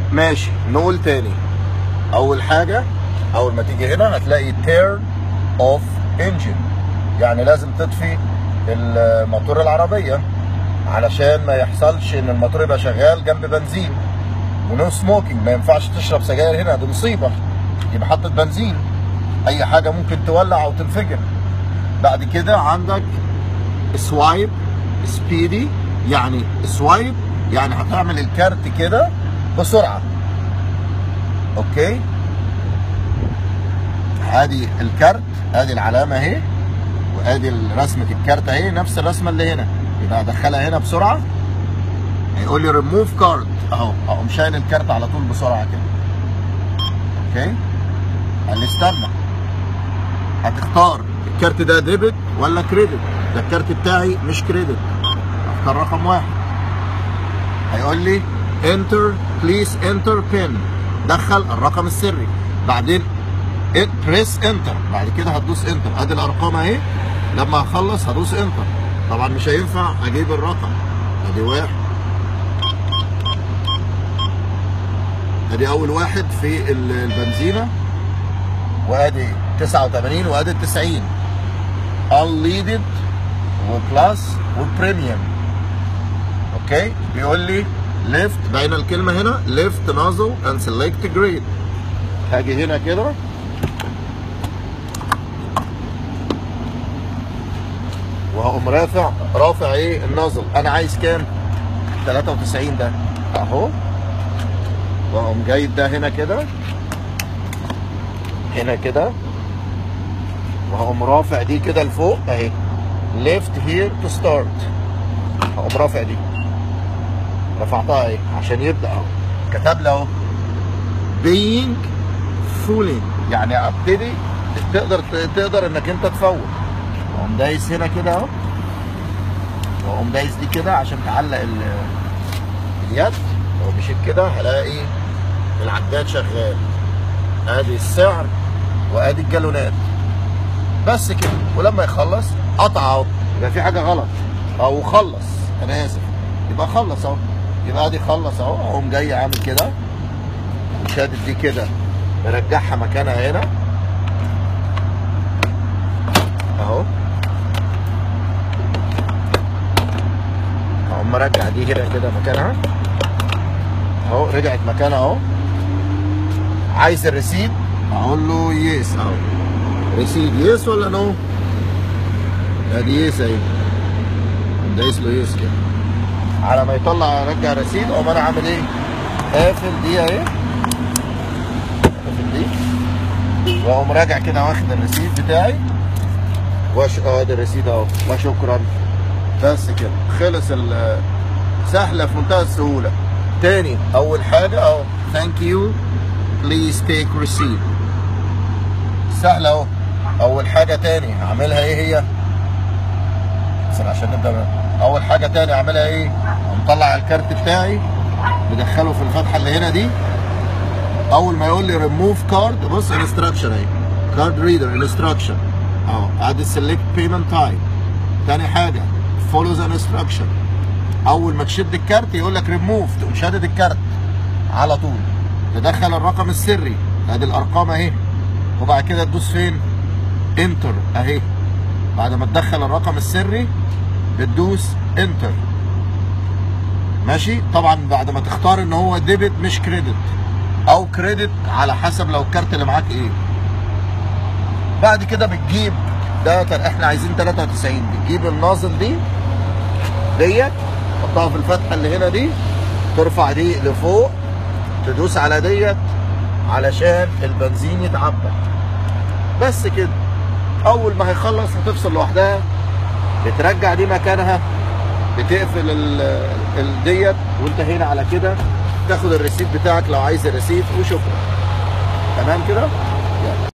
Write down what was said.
ماشي نقول تاني اول حاجه اول ما تيجي هنا هتلاقي تيرن اوف انجن يعني لازم تطفي الموتور العربيه علشان ما يحصلش ان الموتور يبقى شغال جنب بنزين ونو سموكينج ما ينفعش تشرب سجاير هنا دي مصيبه يبقى حطة بنزين اي حاجه ممكن تولع او تنفجر بعد كده عندك سوايب سبيدي يعني سوايب يعني هتعمل الكارت كده بسرعه اوكي ادي الكارت ادي العلامه اهي وادي رسمه الكارت اهي نفس الرسمه اللي هنا يبقى ادخلها هنا بسرعه هيقول لي ريموف كارد اهو اقوم شايل الكارت على طول بسرعه كده اوكي قال لي استنى هتختار الكارت ده ديبت ولا كريدت ده الكارت بتاعي مش كريدت اختار رقم واحد هيقول لي انتر بليز انتر بين دخل الرقم السري بعدين بريس انتر بعد كده هتدوس انتر ادي الارقام اهي لما هخلص هدوس انتر طبعا مش هينفع اجيب الرقم ادي واحد ادي اول واحد في البنزينه وادي 89 وادي 90 unleaded وبلس وبريميوم اوكي بيقول لي ليفت باينه الكلمه هنا ليفت نازل اند سيلكت جريد هاجي هنا كده وهقوم رافع رافع ايه النازل انا عايز كام 93 ده اهو واقوم جايب ده هنا كده هنا كده وهقوم رافع دي كده لفوق اهي ليفت هير تو ستارت هقوم رافع دي رفعتها اهي عشان يبدا اهو كتب لي اهو being fooling يعني ابتدي تقدر تقدر انك انت تفوت واقوم دايس هنا كده اهو واقوم دايس دي كده عشان تعلق اليد لو مشيت كده هلاقي العداد شغال ادي السعر وادي الجالونات بس كده ولما يخلص قطع اهو يبقى في حاجه غلط او خلص انا اسف يبقى خلص اهو يبقى ادي خلص اهو اقوم جاي عامل كده وشادد دي كده مرجعها مكانها هنا اهو اقوم مرجع دي هنا كده مكانها اهو رجعت مكانها اهو عايز الريسيت اقول له يس اهو ريسيت يس ولا نو ادي يس اهي دايس له يس كده على ما يطلع ارجع ريسيت اقوم انا عامل ايه قافل دي اهي قافل دي واقوم راجع كده واخد الريسيت بتاعي وش اه ده الريسيت اهو وشكرا بس كده خلص سهله في منتهى السهوله تاني اول حاجه اهو ثانك يو بليز تيك ريسيت سهله اهو اول حاجه تاني هعملها ايه هي بس عشان نبدا من اول حاجه تاني اعملها ايه مطلع الكارت بتاعي مدخله في الفتحه اللي هنا دي اول ما يقول لي ريموف كارد بص انستراكشن اهي كارد ريدر انستراكشن اهو ادي سيلكت بيمنت تايب تاني حاجه فولو ذا انستراكشن اول ما تشد الكارت يقول لك ريموف تقوم شادد الكارت على طول تدخل الرقم السري ادي الارقام اهي وبعد كده تدوس فين انتر اهي بعد ما تدخل الرقم السري بتدوس انتر ماشي طبعا بعد ما تختار ان هو ديبت مش كريدت او كريدت على حسب لو الكارت اللي معاك ايه بعد كده بتجيب ده احنا عايزين 93 بتجيب النازل دي ديت تحطها في الفتحه اللي هنا دي ترفع دي لفوق تدوس على ديت علشان البنزين يتعبى بس كده اول ما هيخلص هتفصل لوحدها بترجع دي مكانها بتقفل ال ديت وانت هنا على كده تاخد الريسيت بتاعك لو عايز الريسيت وشكرا تمام كده